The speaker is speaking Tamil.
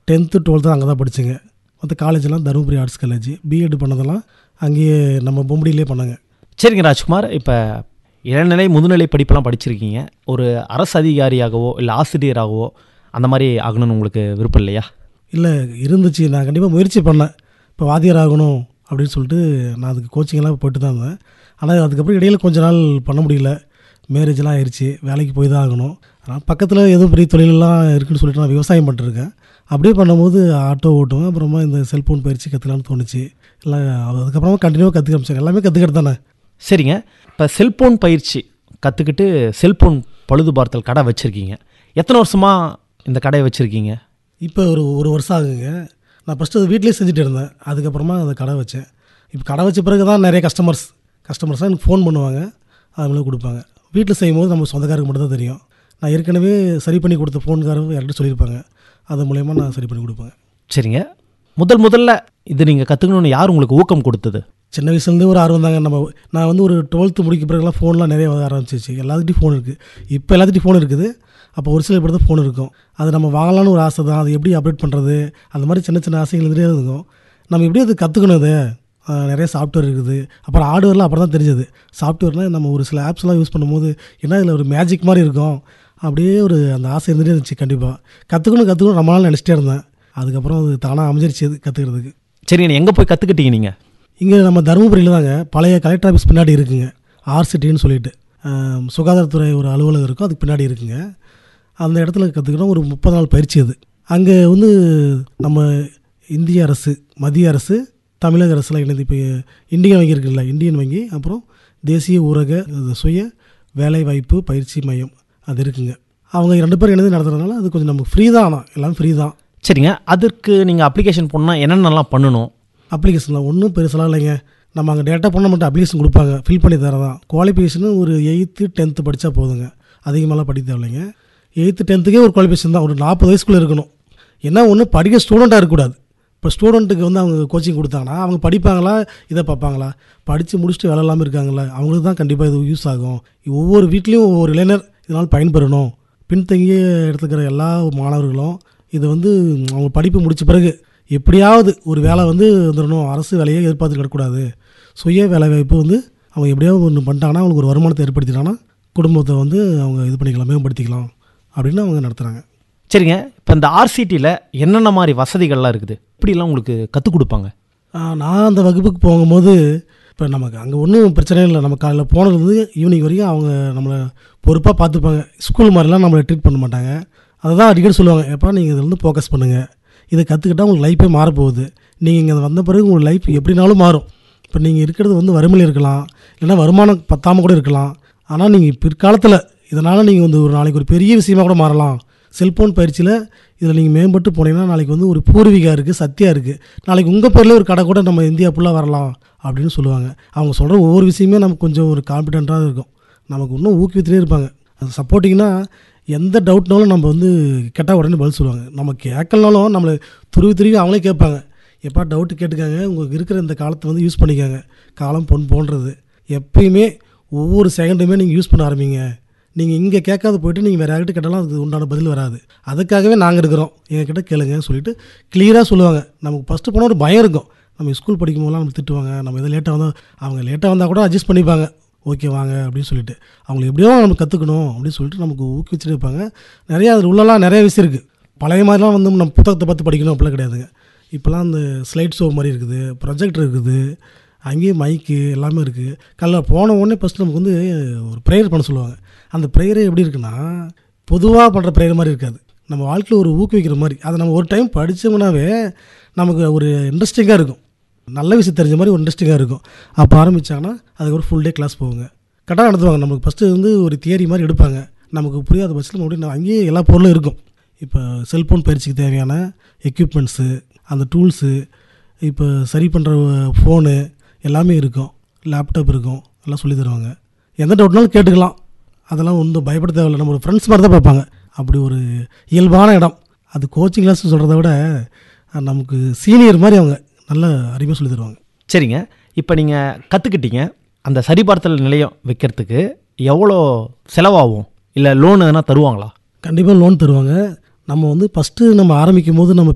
டென்த்து டுவெல்த்து அங்கே தான் படித்தேங்க மற்ற காலேஜெல்லாம் தருமபுரி ஆர்ட்ஸ் காலேஜ் பிஎட் பண்ணதெல்லாம் அங்கேயே நம்ம பொம்படியிலே பண்ணாங்க சரிங்க ராஜ்குமார் இப்போ இளநிலை முதுநிலை படிப்பெல்லாம் படிச்சிருக்கீங்க ஒரு அரசு அதிகாரியாகவோ இல்லை ஆசிரியராகவோ அந்த மாதிரி ஆகணும்னு உங்களுக்கு விருப்பம் இல்லையா இல்லை இருந்துச்சு நான் கண்டிப்பாக முயற்சி பண்ணேன் இப்போ வாத்தியார் ஆகணும் அப்படின்னு சொல்லிட்டு நான் அதுக்கு கோச்சிங்கெல்லாம் போயிட்டு தான் இருந்தேன் ஆனால் அதுக்கப்புறம் இடையில கொஞ்ச நாள் பண்ண முடியல மேரேஜ்லாம் ஆயிடுச்சு வேலைக்கு போய் தான் ஆகணும் ஆனால் பக்கத்தில் எதுவும் பெரிய தொழிலெல்லாம் இருக்குன்னு சொல்லிட்டு நான் விவசாயம் பண்ணிட்டுருக்கேன் அப்படியே பண்ணும்போது ஆட்டோ ஓட்டுவேன் அப்புறமா இந்த செல்ஃபோன் பயிற்சி கற்றுக்கலான்னு தோணுச்சு இல்லை அதுக்கப்புறமா கண்டினியூவாக கற்றுக்க ஆரம்பிச்சாங்க எல்லாமே கற்றுக்கிட்டு தானே சரிங்க இப்போ செல்போன் பயிற்சி கற்றுக்கிட்டு செல்போன் பழுது பார்த்தல் கடை வச்சுருக்கீங்க எத்தனை வருஷமாக இந்த கடையை வச்சுருக்கீங்க இப்போ ஒரு ஒரு வருஷம் ஆகுங்க நான் ஃபஸ்ட்டு அது வீட்டிலேயே செஞ்சுட்டு இருந்தேன் அதுக்கப்புறமா அந்த கடை வச்சேன் இப்போ கடை வச்ச பிறகு தான் நிறைய கஸ்டமர்ஸ் கஸ்டமர்ஸ்லாம் எனக்கு ஃபோன் பண்ணுவாங்க அவங்களும் கொடுப்பாங்க வீட்டில் செய்யும்போது நம்ம சொந்தக்காரருக்கு மட்டும் தான் தெரியும் நான் ஏற்கனவே சரி பண்ணி கொடுத்த ஃபோன்காரங்க யார்கிட்ட சொல்லியிருப்பாங்க அது மூலயமா நான் சரி பண்ணி கொடுப்பேன் சரிங்க முதல் முதல்ல இது நீங்கள் கற்றுக்கணுன்னு யார் உங்களுக்கு ஊக்கம் கொடுத்தது சின்ன வயசுலேருந்தே ஒரு ஆர்வம் தாங்க நம்ம நான் வந்து ஒரு டுவெல்த்து முடிக்க பிறகுலாம் ஃபோன்லாம் நிறைய வர ஆரம்பிச்சிச்சு எல்லாத்துட்டையும் ஃபோன் இருக்குது இப்போ எல்லாத்துட்டையும் ஃபோன் இருக்குது அப்போ ஒரு சில பேர் தான் ஃபோன் இருக்கும் அது நம்ம வாங்கலாம்னு ஒரு ஆசை தான் அது எப்படி அப்டேட் பண்ணுறது அந்த மாதிரி சின்ன சின்ன ஆசைகள் இருந்துகிட்டே இருக்கும் நம்ம எப்படி அது கற்றுக்கணும் அது ஆஹ் நிறைய சாஃப்ட்வேர் இருக்குது அப்புறம் ஹார்ட்வேர்லாம் அப்புறம் தான் தெரிஞ்சது சாஃப்ட்வேர்னால் நம்ம ஒரு சில ஆப்ஸ்லாம் யூஸ் பண்ணும்போது என்ன இதில் ஒரு மேஜிக் மாதிரி இருக்கும் அப்படியே ஒரு அந்த ஆசை இருந்துகிட்டே இருந்துச்சு கண்டிப்பாக கற்றுக்கணும் கற்றுக்கணும் ரொம்ப நாள் நினச்சிட்டே இருந்தேன் அதுக்கப்புறம் அது தானாக அமைஞ்சிருச்சு அது கற்றுக்கிறதுக்கு சரிங்க எங்கே போய் கற்றுக்கிட்டீங்க நீங்கள் இங்கே நம்ம தருமபுரியில் தாங்க பழைய கலெக்டர் ஆஃபீஸ் பின்னாடி இருக்குங்க ஆர்சிட்டின்னு சொல்லிட்டு ஆம், சுகாதாரத்துறை ஒரு அலுவலகம் இருக்கும் அதுக்கு பின்னாடி இருக்குங்க அந்த இடத்துல கற்றுக்கிட்டோம் ஒரு முப்பது நாள் பயிற்சி அது அங்கே வந்து நம்ம இந்திய அரசு மத்திய அரசு தமிழக அரசுலாம் இணைந்து இப்போ இந்தியன் வங்கி இருக்குல்ல இந்தியன் வங்கி அப்புறம் தேசிய ஊரக இது சுய வேலைவாய்ப்பு பயிற்சி மையம் அது இருக்குங்க அவங்க ரெண்டு பேரும் இணைந்து நடத்துறதுனால அது கொஞ்சம் நமக்கு ஃப்ரீ தான் ஆனால் எல்லாம் ஃப்ரீ தான் சரிங்க அதற்கு நீங்கள் அப்ளிகேஷன் பண்ணால் என்னென்னலாம் பண்ணணும் அப்ளிகேஷனில் ஒன்றும் பெருசெல்லாம் இல்லைங்க நம்ம அங்கே டேட்டா பண்ண மட்டும் அப்ளிகேஷன் கொடுப்பாங்க ஃபில் பண்ணி தரதான் குவாலிஃபிகேஷனு ஒரு எயித்து டென்த்து படித்தா போதுங்க அதிகமாகலாம் படிக்க தேவையில்லைங்க எயித்து டென்த்துக்கே ஒரு குவாலிஃபிகேஷன் தான் ஒரு நாற்பது வயசுக்குள்ளே இருக்கணும் என்ன ஒன்று படிக்க ஸ்டூடெண்ட்டாக இருக்கக்கூடாது இப்போ ஸ்டூடெண்ட்டுக்கு வந்து அவங்க கோச்சிங் கொடுத்தாங்கன்னா அவங்க படிப்பாங்களா இதை பார்ப்பாங்களா படித்து முடிச்சுட்டு வேலை இல்லாமல் இருக்காங்களா அவங்களுக்கு தான் கண்டிப்பாக இது யூஸ் ஆகும் ஒவ்வொரு வீட்லேயும் ஒவ்வொரு இளைஞர் இதனால் பயன்பெறணும் பின்தங்கிய இடத்துக்கிற எல்லா மாணவர்களும் இது வந்து அவங்க படிப்பு முடித்த பிறகு எப்படியாவது ஒரு வேலை வந்து வந்துடணும் அரசு வேலையை எதிர்பார்த்து கிடக்கூடாது சுய வேலைவாய்ப்பு வந்து அவங்க எப்படியாவது ஒன்று பண்ணிட்டாங்கன்னா அவங்களுக்கு ஒரு வருமானத்தை ஏற்படுத்திட்டாங்கன்னா குடும்பத்தை வந்து அவங்க இது பண்ணிக்கலாம் மேம்படுத்திக்கலாம் அப்படின்னு அவங்க நடத்துகிறாங்க சரிங்க இப்போ இந்த ஆர்சிடியில் என்னென்ன மாதிரி வசதிகள்லாம் இருக்குது இப்படிலாம் உங்களுக்கு கற்றுக் கொடுப்பாங்க ஆஹ் நான் அந்த வகுப்புக்கு போகும்போது இப்போ நமக்கு அங்கே ஒன்றும் பிரச்சனை இல்லை நம்ம காலையில் போனதுலேருந்து ஈவினிங் வரைக்கும் அவங்க நம்மளை பொறுப்பாக பார்த்துப்பாங்க ஸ்கூல் மாதிரிலாம் நம்மளை ட்ரீட் பண்ண மாட்டாங்க அதை தான் அடிக்கடி சொல்லுவாங்க எப்போ நீங்கள் இதில் வந்து ஃபோக்கஸ் பண்ணுங்கள் இதை கற்றுக்கிட்டா உங்களுக்கு லைஃபே மாறப்போகுது நீங்கள் இங்கே வந்த பிறகு உங்கள் லைஃப் எப்படினாலும் மாறும் இப்போ நீங்கள் இருக்கிறது வந்து வறுமையில் இருக்கலாம் இல்லைன்னா வருமானம் பத்தாமல் கூட இருக்கலாம் ஆனால் நீங்கள் பிற்காலத்தில் இதனால் நீங்கள் வந்து ஒரு நாளைக்கு ஒரு பெரிய விஷயமா கூட மாறலாம் செல்ஃபோன் பயிற்சியில் இதில் நீங்கள் மேம்பட்டு போனீங்கன்னா நாளைக்கு வந்து ஒரு பூர்வீகா இருக்குது சத்யா இருக்குது நாளைக்கு உங்கள் பேரில் ஒரு கடை கூட நம்ம இந்தியா ஃபுல்லாக வரலாம் அப்படின்னு சொல்லுவாங்க அவங்க சொல்கிற ஒவ்வொரு விஷயமே நமக்கு கொஞ்சம் ஒரு கான்ஃபிடென்ட்டாக இருக்கும் நமக்கு இன்னும் ஊக்குவித்துலேயே இருப்பாங்க அது சப்போர்ட்டிங்னா எந்த டவுட்னாலும் நம்ம வந்து கேட்டால் உடனே பதில் சொல்லுவாங்க நம்ம கேட்கலனாலும் நம்மளை துருவி துருவி அவங்களே கேட்பாங்க எப்பா டவுட்டு கேட்டுக்காங்க உங்களுக்கு இருக்கிற இந்த காலத்தை வந்து யூஸ் பண்ணிக்காங்க காலம் பொன் போன்றது எப்பயுமே ஒவ்வொரு செகண்டுமே நீங்கள் யூஸ் பண்ண ஆரம்பிங்க நீங்கள் இங்கே கேட்காத போயிட்டு நீங்கள் வேறு யார்கிட்ட கேட்டாலும் அதுக்கு உண்டான பதில் வராது அதுக்காகவே நாங்கள் இருக்கிறோம் எங்ககிட்ட கேளுங்கன்னு சொல்லிட்டு கிளியராக சொல்லுவாங்க நமக்கு ஃபஸ்ட்டு போனால் ஒரு பயம் இருக்கும் நம்ம ஸ்கூல் படிக்கும் போதெல்லாம் நம்ம திட்டுவாங்க நம்ம எதாவது லேட்டாக வந்தால் அவங்க லேட்டாக வந்தால் கூட அட்ஜஸ்ட் பண்ணிப்பாங்க ஓகே வாங்க அப்படின்னு சொல்லிட்டு அவங்களை எப்படியோ நம்ம கற்றுக்கணும் அப்படின்னு சொல்லிட்டு நமக்கு ஊக்குவிச்சுட்டு இருப்பாங்க நிறையா அதில் உள்ளலாம் நிறைய விஷயம் இருக்குது பழைய மாதிரிலாம் வந்து நம்ம புத்தகத்தை பார்த்து படிக்கணும் அப்படிலாம் கிடையாதுங்க இப்போலாம் அந்த ஸ்லைட் ஷோ மாதிரி இருக்குது ப்ரொஜெக்டர் இருக்குது அங்கேயும் மைக்கு எல்லாமே இருக்குது காலைல போன உடனே ஃபஸ்ட்டு நமக்கு வந்து ஒரு ப்ரேயர் பண்ண சொல்லுவாங்க அந்த ப்ரேயரே எப்படி இருக்குன்னா பொதுவாக பண்ணுற ப்ரேயர் மாதிரி இருக்காது நம்ம வாழ்க்கையில் ஒரு ஊக்குவிக்கிற மாதிரி அதை நம்ம ஒரு டைம் படித்தோம்னாவே நமக்கு ஒரு இன்ட்ரெஸ்டிங்காக இருக்கும் நல்ல விஷயம் தெரிஞ்ச மாதிரி ஒரு இன்ட்ரெஸ்டிங்காக இருக்கும் அப்போ ஆரம்பித்தாங்கன்னா அதுக்கு ஒரு ஃபுல் டே கிளாஸ் போவாங்க கரெக்டாக நடத்துவாங்க நமக்கு ஃபஸ்ட்டு வந்து ஒரு தியரி மாதிரி எடுப்பாங்க நமக்கு புரியாத பட்சத்தில் மறுபடியும் அங்கேயே எல்லா பொருளும் இருக்கும் இப்போ செல்ஃபோன் பயிற்சிக்கு தேவையான எக்யூப்மெண்ட்ஸு அந்த டூல்ஸு இப்போ சரி பண்ணுற ஃபோனு எல்லாமே இருக்கும் லேப்டாப் இருக்கும் எல்லாம் சொல்லி தருவாங்க எந்த டவுட்னாலும் கேட்டுக்கலாம் அதெல்லாம் ஒன்றும் பயப்பட தேவையில்லை நம்ம ஒரு ஃப்ரெண்ட்ஸ் மாதிரி தான் பார்ப்பாங்க அப்படி ஒரு இயல்பான இடம் அது கோச்சிங் கிளாஸ் சொல்கிறத விட அஹ், நமக்கு சீனியர் மாதிரி அவங்க நல்ல அறிவாக சொல்லி தருவாங்க சரிங்க இப்போ நீங்கள் கற்றுக்கிட்டீங்க அந்த சரிபார்த்தல் நிலையம் வைக்கிறதுக்கு எவ்வளோ செலவாகும் இல்லை லோன் எதனா தருவாங்களா கண்டிப்பாக லோன் தருவாங்க நம்ம வந்து ஃபஸ்ட்டு நம்ம ஆரம்பிக்கும் போது நம்ம